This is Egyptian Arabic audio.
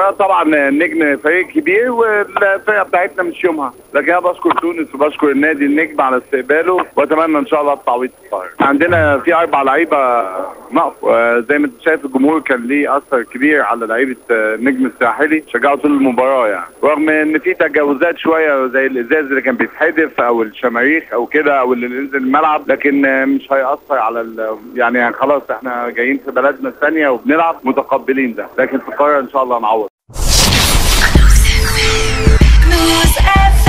المباراه طبعا النجم فريق كبير والفرقه بتاعتنا مش يومها لكن انا بشكر تونس وبشكر النادي النجم على استقباله واتمنى ان شاء الله التعويض في القاهره عندنا في اربع لعيبه نقص زي ما انت شايف الجمهور كان ليه اثر كبير على لعيبه النجم الساحلي شجعوا طول المباراه يعني رغم ان في تجاوزات شويه زي الازاز اللي كان بيتحدف او الشماريخ او كده او اللي نزل الملعب لكن مش هيأثر على ال- يعني خلاص احنا جايين في بلدنا الثانيه وبنلعب متقبلين ده لكن في القاهره ان شاء الله نعوض News FM.